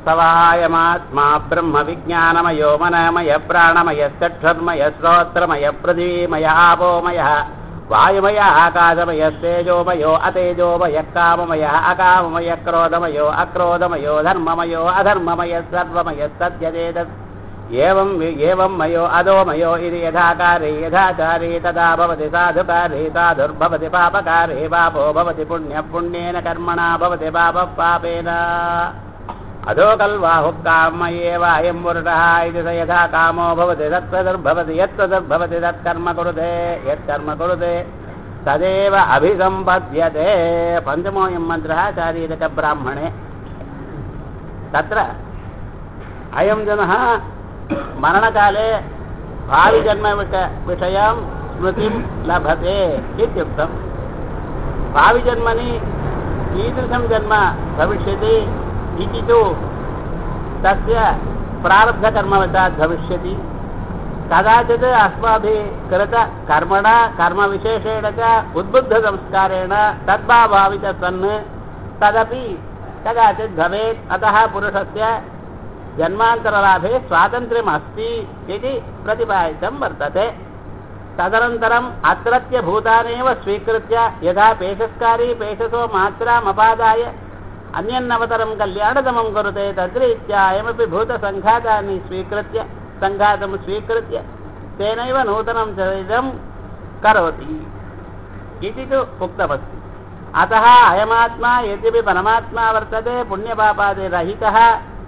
वास्तवायमात्मा ब्रह्मविज्ञानमयो मनमय प्राणमयश्चक्षुर्मय श्रोत्रमय पृथिवीमय आपोमयः वायुमय आकाशमयस्तेजोमयो अतेजोमयः काममयः अकाममयः क्रोधमयो अक्रोधमयो धर्ममयो अधर्ममयः सर्वमयः सत्यजेतत् एवं वि- एवं मयो अधोमयो इति यथाकारे यथाचारे तथा भवति साधुकारे साधुर्भवति पापकारे पापो भवति पुण्यः पुण्येन कर्मणा भवति पापः पापेन अधो कल्वाहुः कामयेव अयं पुरुषः इति स यथा कामो भवति तत्त्वदुर्भवति यत्त्वदुर्भवति तत्कर्म कुरुते यत्कर्म कुरुते तदेव अभिसम्पद्यते पञ्चमोऽयं मन्त्रः शारीरकब्राह्मणे तत्र अयं जनः मरणकाले भाविजन्मविषयं स्मृतिं लभते इत्युक्तं भाविजन्मनि कीदृशं जन्म भविष्यति इति तु तस्य प्रारब्धकर्मवशात् भविष्यति कदाचित् अस्माभिः कृतकर्मणा कर्मविशेषेण च उद्बुद्धसंस्कारेण तद्भावितः सन् तदपि कदाचित् भवेत् अतः पुरुषस्य जन्मान्तरलाभे स्वातन्त्र्यम् अस्ति इति प्रतिपादितं वर्तते तदनन्तरम् अत्रत्य भूतानेव स्वीकृत्य यथा पेशस्कारी पेशसो मात्रामपादाय अन्यन्नवतरं कल्याणतमं कुरुते तद्रीत्या अयमपि भूतसङ्घातानि स्वीकृत्य सङ्घातं स्वीकृत्य तेनैव नूतनं शरीरं करोति इति तु उक्तमस्ति अतः अयमात्मा यद्यपि परमात्मा वर्तते पुण्यपापादिरहितः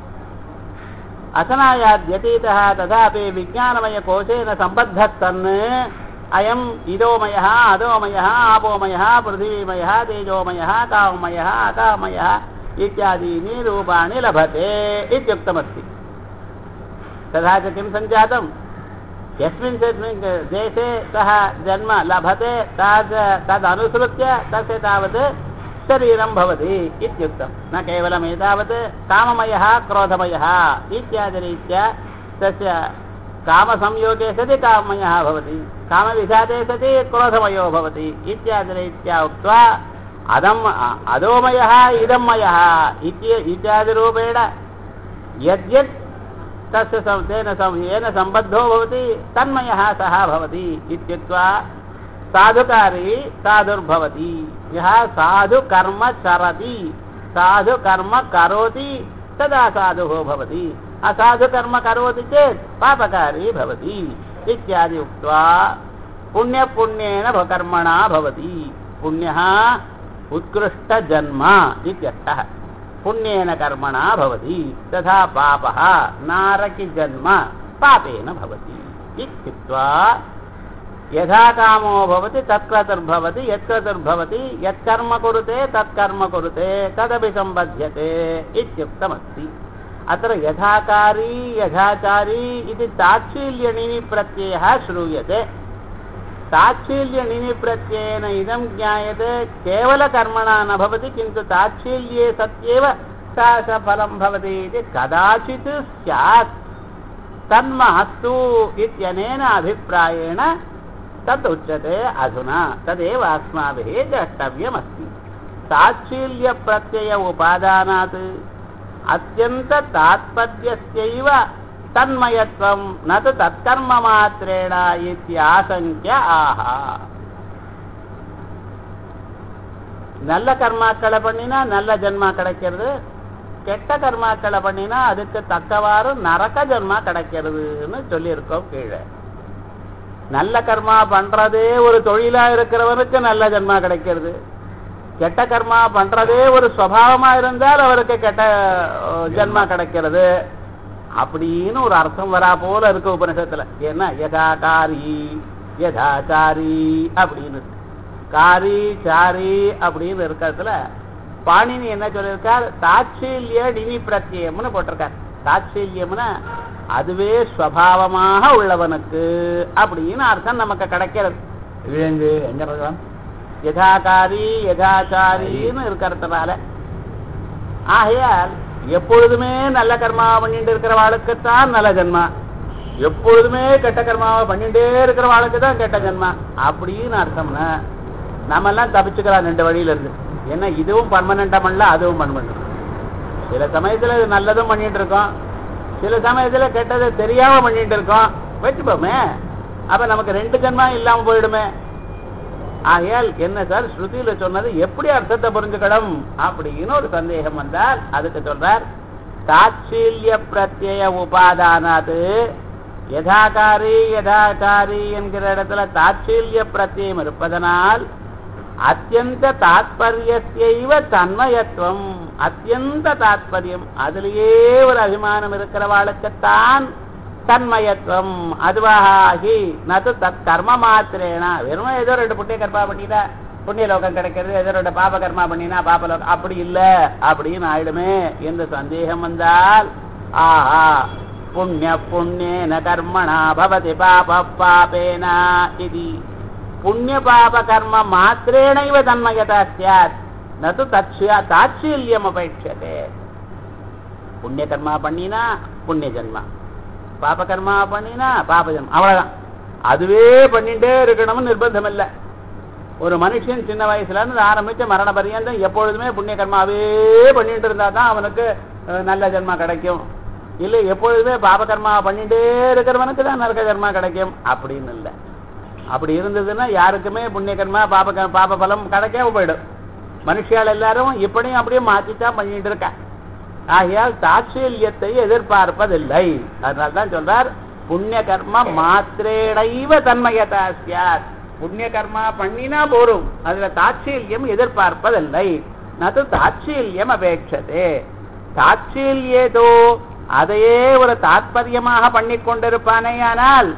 असनायाद्यतीतः तथापि विज्ञानमयकोशेन सम्बद्धः सन् अयम् इदोमयः अधोमयः आपोमयः पृथिवीमयः तेजोमयः काममयः अकामयः इत्यादीनि रूपाणि लभते इत्युक्तमस्ति तथा च किं सञ्जातं यस्मिन् यस्मिन् देशे सः जन्म लभते तद् तदनुसृत्य तस्य तावत् शरीरं भवति इत्युक्तं न केवलम् एतावत् काममयः क्रोधमयः इत्यादिरीत्या तस्य कामसंयोगे सति काममयः भवति कामविघाते सति क्रोधमयो भवति इत्यादिरीत्या उक्त्वा अदम् अधोमयः इदमयः इत्य इत्यादिरूपेण यद्यत् तस्य सं- तेन सं- येन सम्बद्धो भवति तन्मयः सः भवति इत्युक्त्वा साधुकारी साधुर्भवति यः साधुकर्म चरति साधुकर्म करोति तदा साधुः भवति असाधुकर्म करोति चेत् पापकारी भवति इत्यादि उक्त्वा पुण्यपुण्येन भ- कर्मणा भवति पुण्यः उत्कृष्टजन्म इत्यर्थः पुण्येन कर्मणा भवति तथा पापः नारकिजन्म पापेन भवति इत्युक्त्वा यथा कामो भवति तत्क्रतुर्भवति यत्क्रतुर्भवति यत्कर्म कुरुते तत्कर्म कुरुते तदपि सम्बध्यते इत्युक्तमस्ति अत्र यथाकारी यथाचारी इति ताच्छील्यणिनिप्रत्ययः श्रूयते ताच्छील्यणिनिप्रत्ययेन इदं ज्ञायते केवलकर्मणा न भवति किन्तु ताच्छील्ये सत्येव सा स फलं भवति इति कदाचित् स्यात् तन्मास्तु इत्यनेन अभिप्रायेण तत् उच्यते अधुना तदेव अस्माभिः द्रष्टव्यमस्ति ताच्छील्यप्रत्यय उपादानात् अत्यन्ततात्पर्यस्यैव तन्मयत्वं न तु तत्कर्ममात्रेण इत्याशङ्क्य ஆஹ நல்ல கர்மாக்களை பண்ணினா நல்ல ஜென்மா கிடைக்கிறது கெட்ட கர்மாக்களை பண்ணினா அதுக்கு தக்கவாறு நரக ஜென்மா கிடைக்கிறதுன்னு சொல்லியிருக்கோம் கீழே நல்ல கர்மா பண்றதே ஒரு தொழிலா இருக்கிறவனுக்கு நல்ல ஜென்மா கிடைக்கிறது கெட்ட கர்மா பண்றதே ஒரு சுவாவமா இருந்தால் அவருக்கு கெட்ட அஹ், ஜென்மா கிடைக்கிறது அப்படின்னு ஒரு அர்த்தம் வரா போல இருக்கு உபனிஷத்துல ஏன்னா யதாகாரி யதாச்சாரி அப்படின்னு இருக்கு. காரி சாரி அப்படின்னு இருக்கிறதுல பாணினி என்ன சொல்லியிருக்கார் தாட்சீல்ய டினி பிரத்யம்னு போட்டிருக்கார் தாட்சீல்யம்னா அதுவே ஸ்வபாவமாக உள்ளவனுக்கு அப்படின்னு அர்த்தம் நமக்கு கிடைக்கிறது விலங்கு எங்க பகவான் யதாகாரி யதாச்சாரின்னு இருக்கிறதுனால ஆகையால் எப்பொழுதுமே நல்ல கர்மாவை பண்ணிட்டு இருக்கிறவாளுக்குத்தான் நல்ல ஜென்மா எப்பொழுதுமே கெட்ட கர்மாவை பண்ணிட்டே இருக்கிறவாளுக்கு தான் கெட்ட ஜென்மா அப்படின்னு அர்த்தம்னா நம்ம எல்லாம் தப்பிச்சுக்கலாம் ரெண்டு வழியில இருந்து ஏன்னா இதுவும் பர்மனண்டா பண்ணல அதுவும் பர்மனண்ட் சில சமயத்துல இது நல்லதும் பண்ணிட்டு இருக்கோம் சில சமயத்துல கெட்டதை தெரியாம பண்ணிட்டு இருக்கோம் வச்சுப்போமே அப்ப நமக்கு ரெண்டு ஜென்மா இல்லாம போயிடுமே ஆகையால் என்ன சார் ஸ்ருதியில சொன்னது எப்படி அர்த்தத்தை புரிஞ்சுக்கணும் அப்படின்னு ஒரு சந்தேகம் வந்தால் அதுக்கு சொல்றார் தாட்சீல்ய பிரத்யய உபாதானாது யதாகாரி யதாகாரி என்கிற இடத்துல தாட்சீல்ய பிரத்யம் இருப்பதனால் அத்தியந்த தாத்பரியத்தைவ தன்மயத்துவம் அத்தியந்த தாத்பரியம் அதிலேயே ஒரு அபிமானம் இருக்கிறவாளுக்குத்தான் தன்மயத்துவம் அதுவாகி நது தத் கர்ம மாத்திரேனா வெறும் ஏதோ ரெண்டு புண்ணிய கர்மா பண்ணிட்டா புண்ணிய லோகம் கிடைக்கிறது ஏதோ ரெண்டு பாப கர்மா பண்ணினா பாப லோகம் அப்படி இல்ல அப்படின்னு ஆயிடுமே என்று சந்தேகம் வந்தால் ஆஹா புண்ணிய புண்ணியேன கர்மணா பவதி பாப பாபேனா இது புண்ணிய பாப கர்ம மாத்திரேணைவ தன்மயதா சியாத் நது தத்யா தாட்சீல்யம் அபேட்சதே புண்ணிய கர்மா பண்ணினா புண்ணிய ஜென்மா பாப கர்மா பண்ணினா பாப ஜென்மா அவ்வளவுதான் அதுவே பண்ணிட்டே இருக்கணும்னு நிர்பந்தம் இல்லை ஒரு மனுஷன் சின்ன வயசுல இருந்து ஆரம்பிச்ச மரண பரியந்தம் எப்பொழுதுமே புண்ணிய கர்மாவே பண்ணிட்டு இருந்தா தான் அவனுக்கு அஹ், நல்ல ஜென்மா கிடைக்கும் இல்லை எப்பொழுதுமே பாப கர்மா பண்ணிட்டே இருக்கிறவனுக்கு தான் நரக ஜென்மா கிடைக்கும் அப்படின்னு இல்லை அப்படி இருந்ததுன்னா யாருக்குமே புண்ணிய கர்மா பாப க- பாப பலம் கிடைக்காம போயிடும் மனுஷியால் எல்லாரும் இப்படியும் அப்படியே மாற்றித்தான் பண்ணிட்டு இருக்கா ஆகையால் தாட்சீல்யத்தை எதிர்பார்ப்பதில்லை அதனால தான் சொல்றார் புண்ணிய கர்ம மாத்திரேடைவ தன்மயதா சியாத் புண்ணிய கர்மா பண்ணினா போரும் அதுல தாட்சீல்யம் எதிர்பார்ப்பதில்லை நது தாட்சீல்யம் அபேட்சதே தாட்சீல்யேதோ அதையே ஒரு தாத்பரியமாக பண்ணி கொண்டிருப்பானேயானால்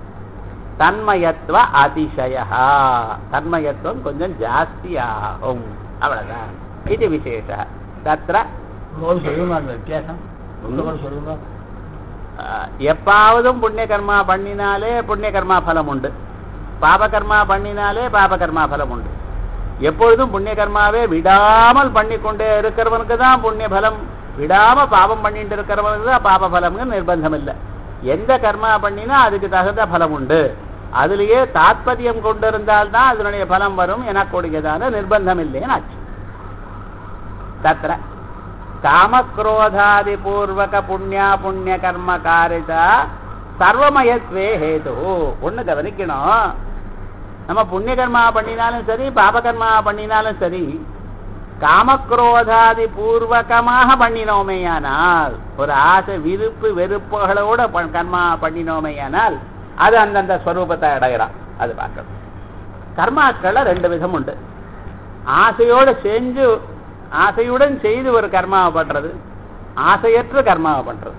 தன்மயத்துவ அதிசய தன்மயத்துவம் கொஞ்சம் ஜாஸ்தியாகும் அவ்வளவுதான் இது விசேஷ தத்ர ஒரு சொல்லுங்க அந்த வித்தியாசம் ஒன்று சொல்லுங்க அஹ், எப்பாவதும் புண்ணிய கர்மா பண்ணினாலே புண்ணிய கர்மா பலம் உண்டு பாப கர்மா பண்ணினாலே பாப கர்மா பலம் உண்டு எப்பொழுதும் புண்ணிய கர்மாவே விடாமல் பண்ணி கொண்டே இருக்கிறவனுக்கு தான் புண்ணிய பலம் விடாம பாவம் பண்ணிட்டு இருக்கிறவனுக்கு தான் பாப பலம்னு நிர்பந்தம் இல்லை எந்த கர்மா பண்ணினா அதுக்கு தகுந்த பலம் உண்டு அதுலயே தாத்பரியம் கொண்டிருந்தால் தான் அதனுடைய பலம் வரும் எனக்கூடியதான நிர்பந்தம் இல்லைன்னு ஆச்சு தத்ர காமக்ரோதாதி பூர்வக புண்ணியா புண்ணிய கர்ம காரிதா சர்வமயத்வே ஹேது ஒண்ணு கவனிக்கணும் நம்ம புண்ணிய கர்மா பண்ணினாலும் சரி பாப கர்மா பண்ணினாலும் சரி காமக்ரோதாதி பூர்வகமாக பண்ணினோமேயானால் ஒரு ஆசை விருப்பு வெறுப்புகளோட ப- கர்மா பண்ணினோமேயானால் அது அந்தந்த ஸ்வரூபத்தை அடையிறான் அது பார்க்கணும் கர்மாக்களை ரெண்டு விதம் உண்டு ஆசையோட செஞ்சு ஆசையுடன் செய்து ஒரு கர்மாவை பண்றது ஆசையற்ற கர்மாவை பண்றது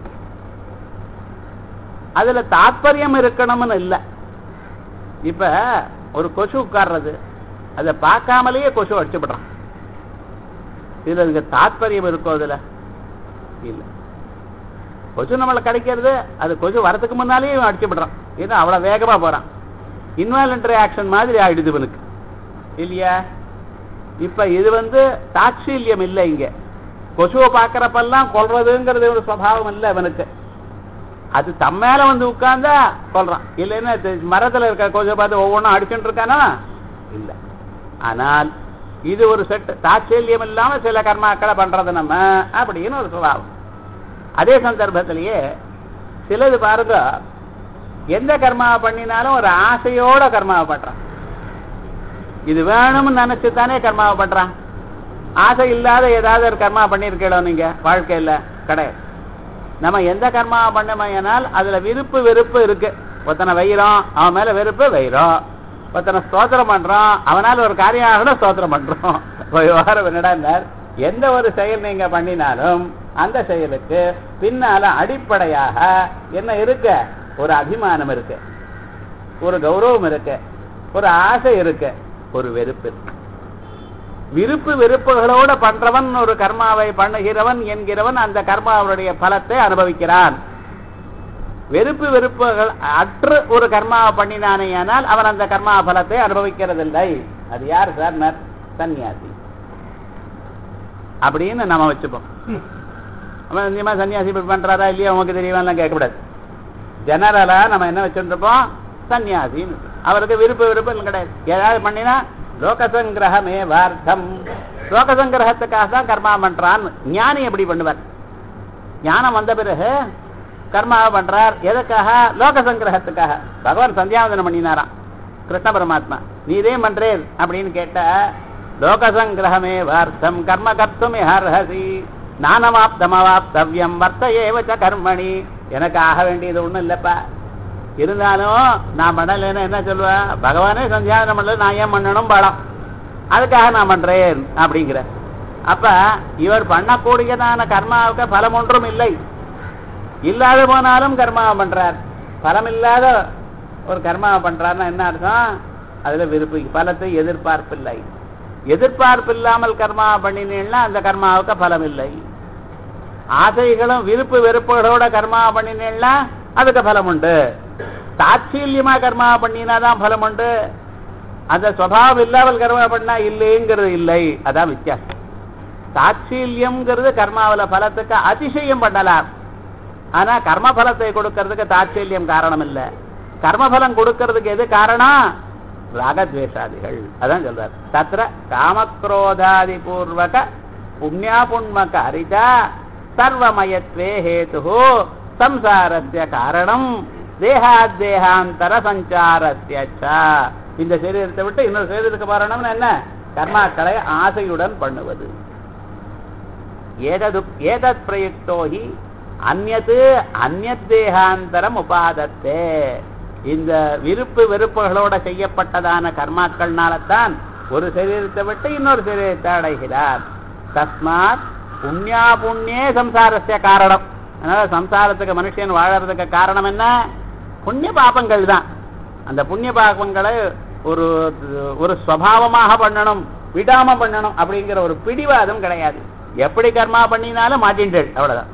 அதுல தாத்பரியம் இருக்கணும்னு இல்லை இப்ப ஒரு கொசு உட்கார்றது அதை பார்க்காமலேயே கொசு அடிச்சுப்படுறான் இதுல இதுக்கு தாத்பரியம் இருக்கோ அதுல இல்ல கொசு நம்மளை கிடைக்கிறது அது கொசு வரதுக்கு முன்னாலேயே இவன் அடிச்சுப்படுறான் ஏன்னா அவ்வளவு வேகமா போறான் இன்வாலண்ட் ரியாக்ஷன் மாதிரி ஆயிடுது இவனுக்கு இல்லையா இப்ப இது வந்து தாட்சீல்யம் இல்லை இங்க கொசுவை பார்க்கறப்பெல்லாம் கொல்றதுங்கிறது ஒரு சுவாவம் இல்லை அவனுக்கு அது தம்மேல வந்து உட்கார்ந்தா கொல்றான் இல்லைன்னா இது மரத்துல இருக்க கொசுவை பார்த்து ஒவ்வொன்றும் அடிச்சுட்டு இருக்கானா இல்ல ஆனால் இது ஒரு செட் தாட்சீல்யம் இல்லாம சில கர்மாக்களை பண்றது நம்ம அப்படின்னு ஒரு சுபாவம் அதே சந்தர்ப்பத்திலேயே சிலது பாருங்க எந்த கர்மாவை பண்ணினாலும் ஒரு ஆசையோட கர்மாவை பண்றான் இது வேணும்னு நினைச்சு தானே கர்மாவை பண்றான் ஆசை இல்லாத ஏதாவது ஒரு கர்மா பண்ணியிருக்கீங்களோ நீங்க வாழ்க்கையில கிடையாது நம்ம எந்த கர்மாவை பண்ணமையானால் அதுல விருப்பு வெறுப்பு இருக்கு ஒருத்தனை வைகிறோம் அவன் மேல வெறுப்பு வைகிறோம் ஒருத்தனை ஸ்தோத்திரம் பண்றோம் அவனால ஒரு காரியம் ஆகணும் ஸ்தோத்திரம் பண்றோம் விவகாரம் என்னடான்னார் எந்த ஒரு செயல் நீங்க பண்ணினாலும் அந்த செயலுக்கு பின்னால அடிப்படையாக என்ன இருக்கு ஒரு அபிமானம் இருக்கு ஒரு கௌரவம் இருக்கு ஒரு ஆசை இருக்கு ஒரு வெறுப்பு இருக்கு விருப்பு வெறுப்புகளோட பண்றவன் ஒரு கர்மாவை பண்ணுகிறவன் என்கிறவன் அந்த கர்மாவுடைய பலத்தை அனுபவிக்கிறான் வெறுப்பு வெறுப்புகள் அற்று ஒரு கர்மாவை பண்ணினானேயானால் அவன் அந்த கர்மா பலத்தை அனுபவிக்கிறதில்லை அது யார் சார் நர் சன்னியாசி அப்படின்னு நம்ம வச்சுப்போம் அவன் நிச்சயமா சன்னியாசி இப்படி பண்றாரா இல்லையா உனக்கு தெரியுமாலாம் கேட்கக்கூடாது ஜெனரலா நம்ம என்ன வச்சுருப்போம் சன்னியாசின்னு அவருக்கு விருப்ப விருப்பம் கிடையாது ஏதாவது பண்ணினா லோகசங்கிரகமே வார்த்தம் லோகசங்கிரகத்துக்காக தான் கர்மா பண்றான் ஞானி எப்படி பண்ணுவார் ஞானம் வந்த பிறகு கர்மாவை பண்றார் எதுக்காக லோக சங்கிரகத்துக்காக பகவான் சந்தியாவந்தனம் பண்ணினாராம் கிருஷ்ண பரமாத்மா நீ இதே பண்றேன் அப்படின்னு கேட்ட லோக சங்கிரகமே வார்த்தம் கர்ம கர்த்தும் ஹர்ஹசி நானமாப்தமவாப்தவ்யம் வர்த்த ஏவச்ச கர்மணி எனக்கு ஆக வேண்டியது ஒண்ணும் இல்லப்பா இருந்தாலும் நான் பண்ணலைன்னு என்ன சொல்லுவேன் பகவானே சந்தியாவந்தனம் பண்ணல நான் ஏன் பண்ணணும் பலம் அதுக்காக நான் பண்றேன் அப்படிங்கிற அப்ப இவர் பண்ணக்கூடியதான கர்மாவுக்கு பலம் ஒன்றும் இல்லை இல்லாத போனாலும் கர்மாவை பண்றார் பலம் இல்லாத ஒரு கர்மாவை பண்றாருன்னா என்ன அர்த்தம் அதுல விருப்பு பலத்தை எதிர்பார்ப்பில்லை எதிர்பார்ப்பு இல்லாமல் கர்மா பண்ணினீங்கன்னா அந்த கர்மாவுக்கு பலம் இல்லை ஆசைகளும் விருப்பு வெறுப்புகளோட கர்மா பண்ணினீங்கன்னா அதுக்கு பலம் உண்டு தாட்சீல்யமா கர்மா பண்ணினாதான் பலம் உண்டு அந்த சுவாவம் இல்லாமல் கர்மா பண்ணா இல்லைங்கிறது இல்லை அதான் வித்தியாசம் தாட்சீல்யம்ங்கிறது கர்மாவில பலத்துக்கு அதிசயம் பண்ணலாம் ஆனா கர்ம பலத்தை கொடுக்கறதுக்கு தாட்சீல்யம் காரணம் இல்ல கர்மபலம் கொடுக்கறதுக்கு எது காரணம் ராகத்வேஷாதிகள் அதான் சொல்றார் தத்ர காமக்ரோதாதி பூர்வக புண்ணியா புண்மக அரிதா சர்வமயத்வே ஹேது சம்சாரஸ்ய காரணம் தேகாத்தேகாந்தர சஞ்சாரஸ்ய ச. இந்த சரீரத்தை விட்டு இன்னொரு சரீரத்துக்கு வரணும்னு என்ன கர்மாக்களை ஆசையுடன் பண்ணுவது ஏதது ஏதத் பிரயுக்தோ ஹி அந்நது அந்நத் தேகாந்தரம் உபாதத்தே இந்த விருப்பு வெறுப்புகளோட செய்யப்பட்டதான கர்மாக்கள்னாலத்தான் ஒரு சரீரத்தை விட்டு இன்னொரு சரீரத்தை அடைகிறார் தஸ்மாத் புண்ணியா புண்ணியே சம்சாரஸ்ய காரணம் அதனால சம்சாரத்துக்கு மனுஷன் வாழறதுக்கு காரணம் என்ன புண்ணிய பாபங்கள் தான் அந்த புண்ணிய பாபங்களை ஒரு ஒரு ஸ்வபாவமாக பண்ணணும் விடாம பண்ணணும் அப்படிங்கிற ஒரு பிடிவாதம் கிடையாது எப்படி கர்மா பண்ணினாலும் மாட்டின்றேன் அவ்வளவுதான்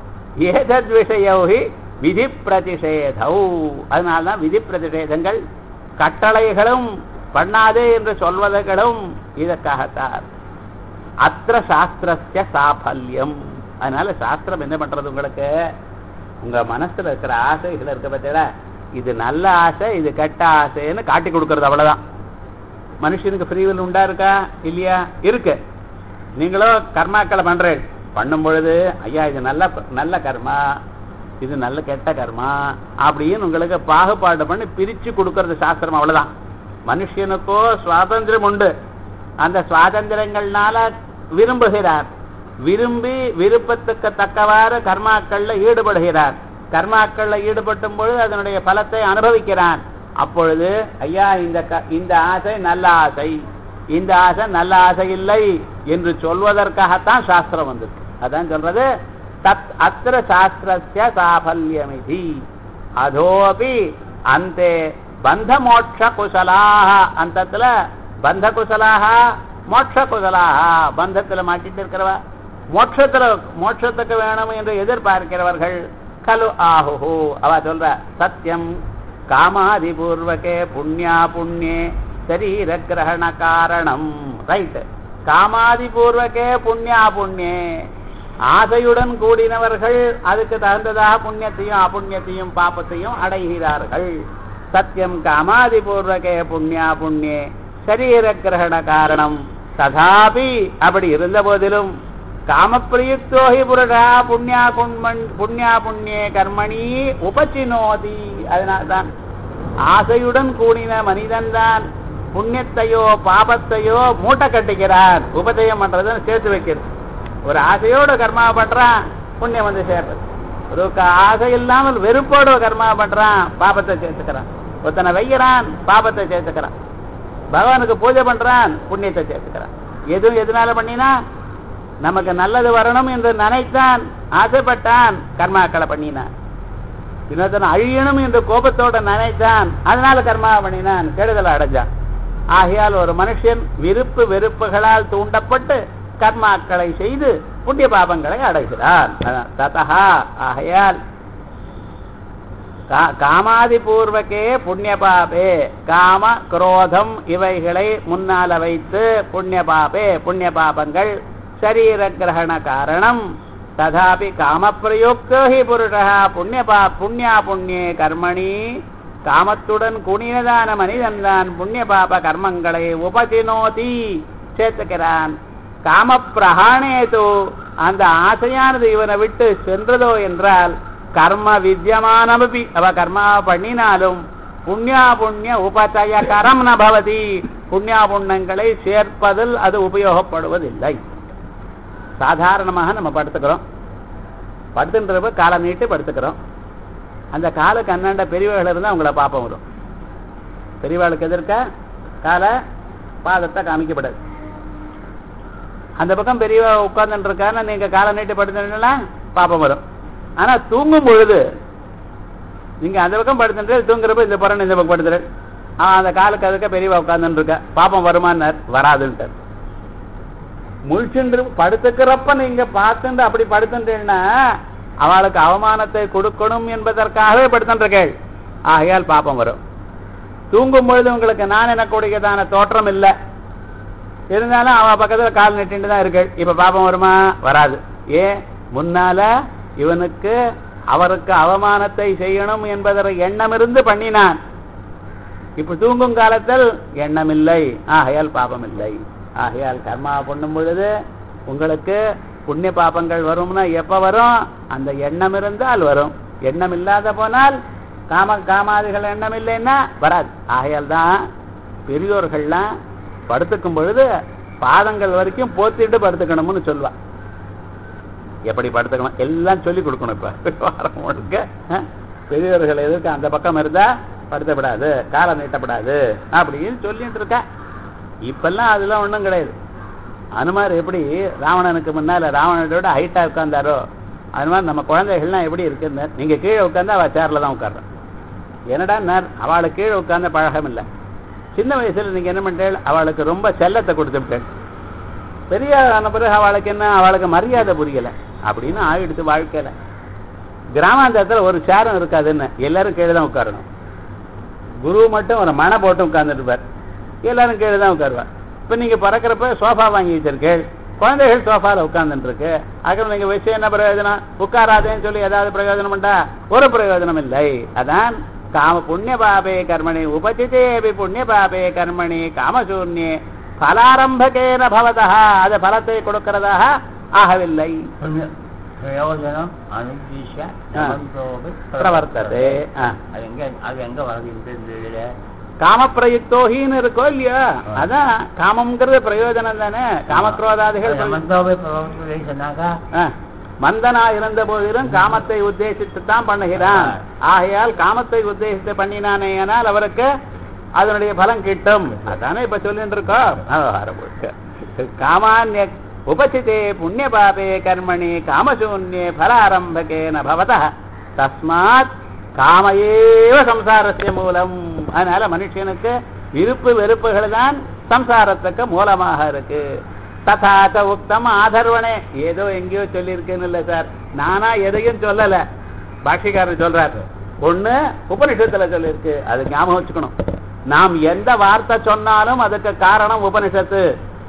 ஏதத் விஷயோகி விதி பிரதிஷேதௌ அதனால்தான் விதி பிரதிஷேதங்கள் கட்டளைகளும் பண்ணாதே என்று சொல்வதுகளும் இதற்காகத்தான் அத்திர சாஸ்திரஸ்ய சாஃபல்யம் அதனால சாஸ்திரம் என்ன பண்றது உங்களுக்கு உங்க மனசுல இருக்கிற ஆசைகள் இருக்க பத்தியா இது நல்ல ஆசை இது கெட்ட ஆசைன்னு காட்டி கொடுக்கறது அவ்வளவுதான் மனுஷனுக்கு ஃப்ரீவில் உண்டா இருக்கா இல்லையா இருக்கு நீங்களும் கர்மாக்களை பண்றேன் பண்ணும் பொழுது ஐயா இது நல்ல நல்ல கர்மா இது நல்ல கெட்ட கர்மா அப்படின்னு உங்களுக்கு பாகுபாடு பண்ணி பிரிச்சு கொடுக்கறது சாஸ்திரம் அவ்வளவுதான் மனுஷனுக்கோ சுவாதந்திரம் உண்டு அந்த சுவாதந்திரங்கள்னால விரும்புகிறார் விரும்பி விருப்பத்துக்கு தக்கவாறு கர்மாக்கள்ல ஈடுபடுகிறார் கர்மாக்கள்ல ஈடுபட்டும் பொழுது அதனுடைய பலத்தை அனுபவிக்கிறான் அப்பொழுது ஐயா இந்த க- இந்த ஆசை நல்ல ஆசை இந்த ஆசை நல்ல ஆசை இல்லை என்று சொல்வதற்காகத்தான் சாஸ்திரம் வந்தது அதான் சொல்றது தத் அத்திர சாஸ்திரஸ்ய சாஃபல்யமிதி அதோபி அந்தே பந்த மோட்ச குசலாக அந்தத்துல பந்த குசலாக மோட்ச குசலாக பந்தத்துல மாட்டிட்டு இருக்கிறவா மோட்சத்துல மோட்சத்துக்கு வேணும் என்று எதிர்பார்க்கிறவர்கள் கலு ஆஹுஹு அவ சொல்ற சத்தியம் காமாதிபூர்வகே புண்ணியா புண்ணியே சரீர கிரகண காரணம் ரைட் காமாதிபூர்வகே புண்ணியா புண்ணியே ஆசையுடன் கூடினவர்கள் அதுக்கு தகுந்ததாக புண்ணியத்தையும் அபுண்ணியத்தையும் பாப்பத்தையும் அடைகிறார்கள் சத்தியம் காமாதிபூர்வகே புண்ணியா புண்ணியே சரீர கிரகண காரணம் ததாபி அப்படி இருந்த போதிலும் காமப்பிரயுக்தோ ஹி புருஷா புண்ணியா புண்மன் புண்ணியா புண்ணியே கர்மணி உபச்சினோதி அதனால்தான் ஆசையுடன் கூடின மனிதன்தான் புண்ணியத்தையோ பாபத்தையோ மூட்டை கட்டிக்கிறான் உபதயம் பண்றதுன்னு சேர்த்து வைக்கிறது ஒரு ஆசையோட கர்மா பண்றான் புண்ணியம் வந்து சேர்றது ஒரு க- ஆசை இல்லாமல் வெறுப்போட கர்மா பண்றான் பாபத்தை சேர்த்துக்கிறான் ஒருத்தனை வைக்கிறான் பாபத்தை சேர்த்துக்கிறான் பகவானுக்கு பூஜை பண்றான் புண்ணியத்தை சேர்த்துக்கிறான் எதுவும் எதனால பண்ணினா நமக்கு நல்லது வரணும் என்று நினைத்தான் ஆசைப்பட்டான் கர்மாக்களை பண்ணினான் இன்னொருத்தன் அழியணும் என்று கோபத்தோட நினைத்தான் அதனால கர்மா பண்ணினான் கெடுதல் அடைஞ்சான் ஆகையால் ஒரு மனுஷன் விருப்பு வெறுப்புகளால் தூண்டப்பட்டு கர்மாக்களை செய்து புண்ணிய பாபங்களை அடைகிறான் அதான் ததா ஆகையால் கா- காமாதி பூர்வகே புண்ணிய பாபே காம குரோதம் இவைகளை முன்னால வைத்து புண்ணிய பாபே புண்ணிய பாபங்கள் சரீர கிரகண காரணம் ததாபி காமப்பிரயுக்தோ ஹி புருஷா புண்ணிய பா புண்ணியா புண்ணியே கர்மணி காமத்துடன் குணியதான மனிதன்தான் புண்ணிய பாப கர்மங்களை உபசினோதி சேர்த்துக்கிறான் காமப்பிரஹாணேது அந்த ஆசையானது இவனை விட்டு சென்றதோ என்றால் கர்ம வித்தியமானமபி அவ கர்மா பண்ணினாலும் புண்ணியா புண்ணிய உபச்சய கரம் ந பவதி புண்ணியா புண்ணியங்களை சேர்ப்பதில் அது உபயோகப்படுவதில்லை சாதாரணமாக நம்ம படுத்துக்கிறோம் படுத்துன்றப்ப காலை நீட்டு படுத்துக்கிறோம் அந்த காலுக்கு அண்ணாண்ட பெரியவர்கள் இருந்தால் உங்களை பாப்பம் வரும் பெரியவாளுக்கு எதிர்க்க காலை பாதத்தை காமிக்கப்படாது அந்த பக்கம் பெரியவா உட்கார்ந்துட்டு இருக்கான்னு நீங்க காலை நீட்டு படுத்துட்டீங்கன்னா பாப்பம் வரும் ஆனா தூங்கும் பொழுது நீங்க அந்த பக்கம் படுத்துட்டு தூங்குறப்ப இந்த புறம் இந்த பக்கம் படுத்துரு அவன் அந்த காலுக்கு அதுக்கு பெரியவா உட்கார்ந்துட்டு இருக்க பாப்பம் வருமானார் வராதுன்ட்டார் முழிச்சுட்டு படுத்துக்கிறப்ப நீங்க பார்த்துட்டு அப்படி படுத்துட்டேன்னா அவளுக்கு அவமானத்தை கொடுக்கணும் என்பதற்காகவே படுத்துருக்கேள் ஆகையால் பாப்பம் வரும் தூங்கும் பொழுது உங்களுக்கு நான் எனக்கூடியதான தோற்றம் இல்லை இருந்தாலும் அவ பக்கத்துல கால் நெட்டிட்டு தான் இருக்கு இப்ப பாப்பம் வருமா வராது ஏன் முன்னால இவனுக்கு அவருக்கு அவமானத்தை செய்யணும் என்பதற்கு எண்ணம் இருந்து பண்ணினான் இப்ப தூங்கும் காலத்தில் எண்ணம் இல்லை ஆகையால் பாபம் இல்லை ஆகையால் கர்மா பண்ணும் பொழுது உங்களுக்கு புண்ணிய பாபங்கள் வரும்னா எப்ப வரும் அந்த எண்ணம் இருந்தால் வரும் எண்ணம் இல்லாத போனால் காம காமாதிகள் எண்ணம் இல்லைன்னா வராது ஆகையால் தான் பெரியோர்கள்லாம் படுத்துக்கும் பொழுது பாதங்கள் வரைக்கும் போத்திட்டு படுத்துக்கணும்னு சொல்லுவா எப்படி படுத்துக்கணும் எல்லாம் சொல்லி கொடுக்கணும் இப்ப வாரம் முழுக்க அஹ், பெரியவர்கள் எதுக்கு அந்த பக்கம் இருந்தா படுத்தப்படாது காலை நீட்டப்படாது அப்படின்னு சொல்லிட்டு இருக்க இப்பெல்லாம் அதெல்லாம் ஒண்ணும் கிடையாது அனுமார் எப்படி ராவணனுக்கு முன்னால ராவணனோட ஹைட்டா உட்கார்ந்தாரோ அது மாதிரி நம்ம குழந்தைகள்லாம் எப்படி இருக்குன்னு நீங்க கீழே உட்கார்ந்தா அவ சேர்ல தான் உட்கார்றோம் என்னடா நேர் அவளுக்கு கீழே உட்கார்ந்த பழகம் இல்லை சின்ன வயசுல நீங்க என்ன பண்ணிட்டேன் அவளுக்கு ரொம்ப செல்லத்தை கொடுத்து விட்டேன் பெரிய ஆன பிறகு அவளுக்கு என்ன அவளுக்கு மரியாதை புரியல அப்படின்னு ஆயிடுத்து வாழ்க்கையில கிராமாந்தரத்துல ஒரு சேரம் இருக்காதுன்னு எல்லாரும் கீழே தான் உட்காரணும் குரு மட்டும் ஒரு மனை போட்டு உட்கார்ந்துட்டு இருப்பார் எல்லாரும் கீழே தான் உட்காருவார் இப்ப நீங்க பிறக்கிறப்ப சோஃபா வாங்கி வச்சிருக்கேள் குழந்தைகள் சோஃபால உட்கார்ந்துட்டு இருக்கு அப்புறம் நீங்க வச்சு என்ன பிரயோஜனம் உட்காராதேன்னு சொல்லி ஏதாவது பிரயோஜனம் உண்டா ஒரு பிரயோஜனம் இல்லை அதான் காம புண்ணிய பாபே கர்மணி உபசிதேபி புண்ணிய பாபே கர்மணி காமசூன்யே பலாரம்பகேன பவதா அது பலத்தை கொடுக்கிறதாக ஆகவில்லை புண்ணிய- பிரயோஜனம் அனுஜீஷ சமந்தோபி பிரவர்த்ததே ஆ. அது எங்க அது எங்க வருது இந்த இந்த இதுல காமப்பிரயுக்தோகின்னு இருக்கோ இல்லையா அதான் காமம்ங்கிறது பிரயோஜனம் தானே காமக்ரோதாதிகள் பிரயோஜனம். சமந்தோபி பிரவர்த்ததை சொன்னாக்கா ஆ. மந்தனா இருந்த போதிலும் காமத்தை உத்தேசித்து தான் பண்ணுகிறான் ஆகையால் காமத்தை உத்தேசித்து பண்ணினானேயானால் அவருக்கு அதனுடைய பலம் கிட்டும் அதானே இப்ப சொல்லிட்டு இருக்கோம் விவகாரம் முழுக்க. காமான்ய உபசிதே புண்ணிய பாபே கர்மணி காமசூன்யே பலாரம்பகேன பவத தஸ்மாத் காமையேவ சம்சாரஸ்ய மூலம் அதனால மனுஷனுக்கு விருப்பு வெறுப்புகள் தான் சம்சாரத்துக்கு மூலமாக இருக்கு ததாச்ச உக்தம் ஆதர்வனே ஏதோ எங்கேயோ சொல்லியிருக்கேன்னு இல்லை சார் நானா எதையும் சொல்லல பாஷிகாரர் சொல்றாரு ஒண்ணு உபனிஷத்துல சொல்லியிருக்கு அது ஞாபகம் வச்சுக்கணும் நாம் எந்த வார்த்தை சொன்னாலும் அதுக்கு காரணம் உபனிஷத்து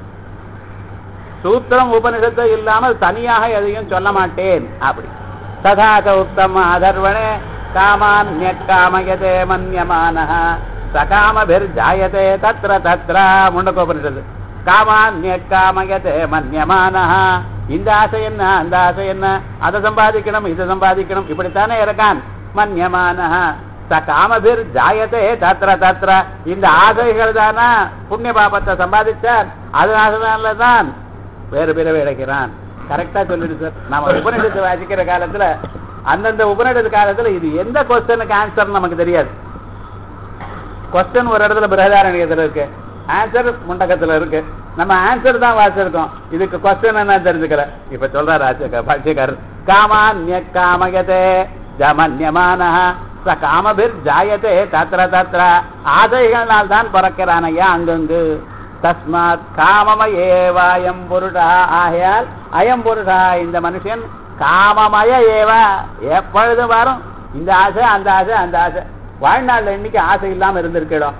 சூத்திரம் உபனிஷத்து இல்லாமல் தனியாக எதையும் சொல்ல மாட்டேன் அப்படி ததாச்ச உத்தம அதர்வணே காமான்ய காமயதே மன்யமானः சகாமபிர்ஜாயதே தத்ர தத்ர முண்டகோபனிஷத்து காமான்ய காமயதே மன்யமானः இந்த ஆசை என்ன அந்த ஆசை என்ன அதை சம்பாதிக்கணும் இதை சம்பாதிக்கணும் இப்படித்தானே இருக்கான் மன்யமானः ச காமபிர் ஜாயதே தத்ர தத்ர இந்த ஆசைகள் தானா புண்ணிய பாபத்தை சம்பாதிச்சார் அதனால தான் வேறு பிறவை அடைக்கிறான் கரெக்டா சொல்லிடு சார் நாம உபநிடத்தை வாசிக்கிற காலத்துல அந்தந்த உபநிடத்து காலத்துல இது எந்த கொஸ்டனுக்கு ஆன்சர் நமக்கு தெரியாது கொஸ்டின் ஒரு இடத்துல பிரகதாரணியத்துல இருக்கு ஆன்சர் முண்டகத்துல இருக்கு நம்ம ஆன்சர் தான் வாசிச்சிருக்கோம் இதுக்கு கொஸ்டின் என்ன தெரிஞ்சுக்கல இப்ப சொல்றாரு ஆச்சக்க பாட்சியக்காரர் காமான்ய காமயதே ஜமன்யமான ச காமபிர் ஜாயதே தத்ர தத்ர ஆசைகளால் தான் பிறக்கிறான் ஐயா அங்கங்கு தஸ்மாத் காமமயேவாயம் புருஷா ஆகையால் அயம் புருஷா இந்த மனுஷன் காமமய ஏவா எப்பொழுதும் வரும் இந்த ஆசை அந்த ஆசை அந்த ஆசை வாழ்நாள்ல இன்னைக்கு ஆசை இல்லாம இருந்திருக்கிடும்